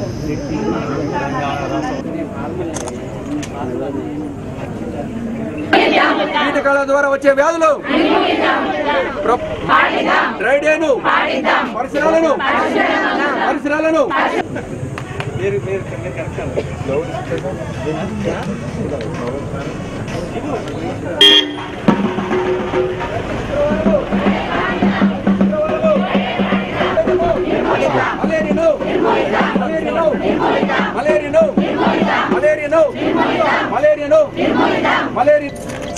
కీటకాల ద్వారా వచ్చే వ్యాధులు ప్ర- డ్రైడేను పరిసరాలను పరిసరాలను మలేరియాను మలేరియాను మలేరియాను మలేరియాను మలేరియాను మలేరియా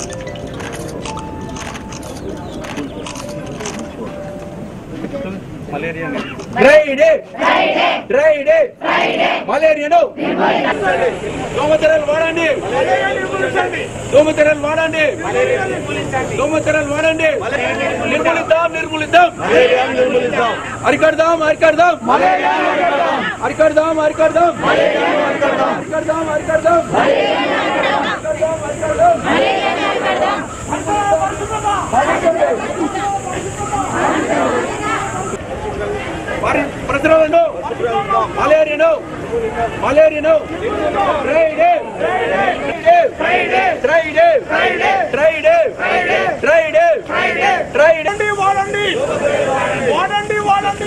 డ్రైడే డ్రైడే మలేరియాను దోమతెరలు వాడండి దోమతెరలు వాడండి దోమతెరలు వాడండి నిర్మూలిద్దాం నిర్మూలిద్దాం అరికడదాం అరికడదాం అరికడదాం అరికడదాం అరికడదాం అరికడదాం పరి- పరిసరాలను మలేరియాను మలేరియాను dry day dry day dry day dry day dry day dry day వాడండి వాడండి వాడండి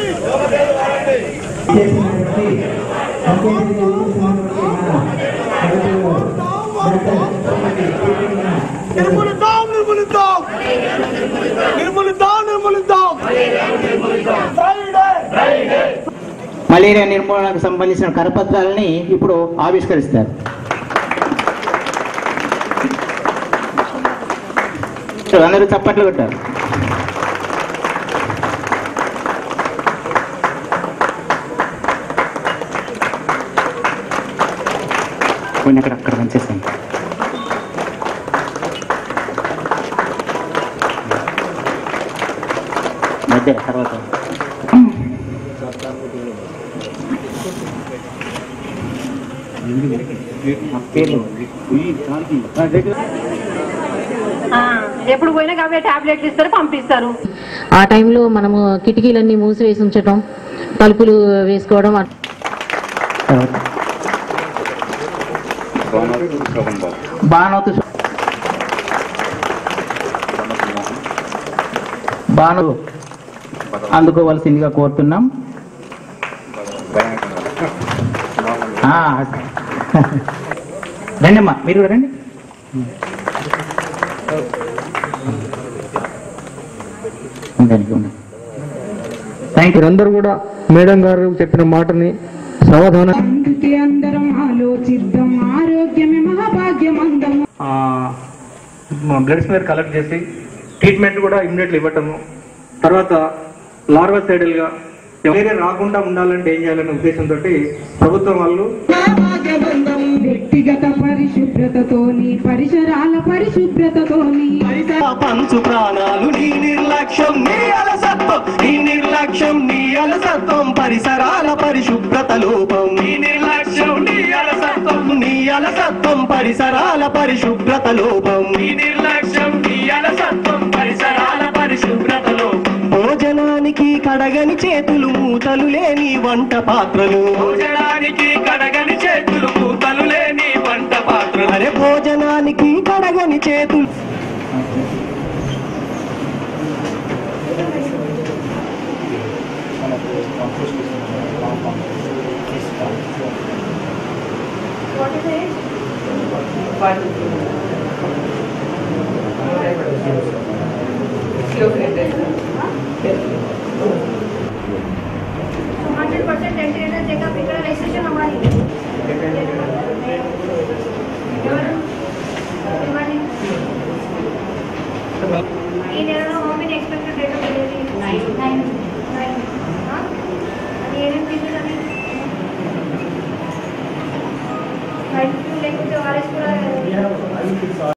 నిర్మూలిద్దాం నిర్మూలిద్దాం నిర్మూలిద్దాం నిర్మూలిద్దాం డ్రైడే మలేరియా నిర్మూలనకు సంబంధించిన కరపత్రాలని ఇప్పుడు ఆవిష్కరిస్తారు అందరూ చప్పట్లు కొట్టారు కొన్ని అక్కడ అక్కడ పనిచేస్తాను మధ్య తర్వాత ఆ, ఎప్పుడు పోయినా అవే టాబ్లెట్లు ఇస్తారు పంపిస్తారు ఆ టైంలో మనము కిటికీలన్నీ మూసివేసి ఉంచటం తలుపులు వేసుకోవడం అట్- బాణోతు బాను అందుకోవలసిందిగా కోరుతున్నాం ఆ, రండి అమ్మా మీరు కూడా రండి ఉండండి ఉండండి థ్యాంక్ యూ మీరందరూ కూడా మేడం గారు చెప్పిన మాటని సమాధానం అందుకే అందరం ఆలోచిద్దాం ఆరోగ్యమే మహాభాగ్యం అందం బ్లడ్ స్మేర్ కలెక్ట్ చేసి ట్రీట్మెంట్ కూడా ఇమ్మీడియట్లీ ఇవ్వటము తర్వాత లార్వా సైడల్ గా వేరే రాకుండా ఉండాలంటే ఏం చేయాలనే ఉద్దేశంతో ప్రభుత్వం వాళ్ళు మహాభాగ్యబంధం వ్యక్తిగత పరిశుభ్రతతోని పరిసరాల పరిశుభ్రతతోని పంచు ప్రాణాలు నీ నిర్లక్ష్యం నీ అలసత్వం నీ నిర్లక్ష్యం నీ అలసత్వం పరిసరాల పరిశుభ్రత లోపం నీ నిర్లక్ష్యం నీ అలసత్వం నీ అలసత్వం పరిసరాల పరిశుభ్రత లోపం నీ నిర్లక్ష్యం నీ అలసత్వం పరిసరాల పరిశుభ్రత లోపం భోజనానికి కడగని చేతులు మూతలు లేని వంట పాత్రలు భోజనానికి కడగని చేతులు మూతలు లేని వంట పాత్రలు అరే భోజనానికి కడగని చేతులు हंड्रेड परसेंट एंटीरियर चेकअप ఇక్కడ రిజిస్ట్రేషన్ అవ్వాలి ఎవరు? ఇవ్వండి. ఈ నెలలో మమ్మీని expected date of delivery nine nine అది ఏమేమి ఫీజులు అవి లేకపోతే వారెస్ కూడా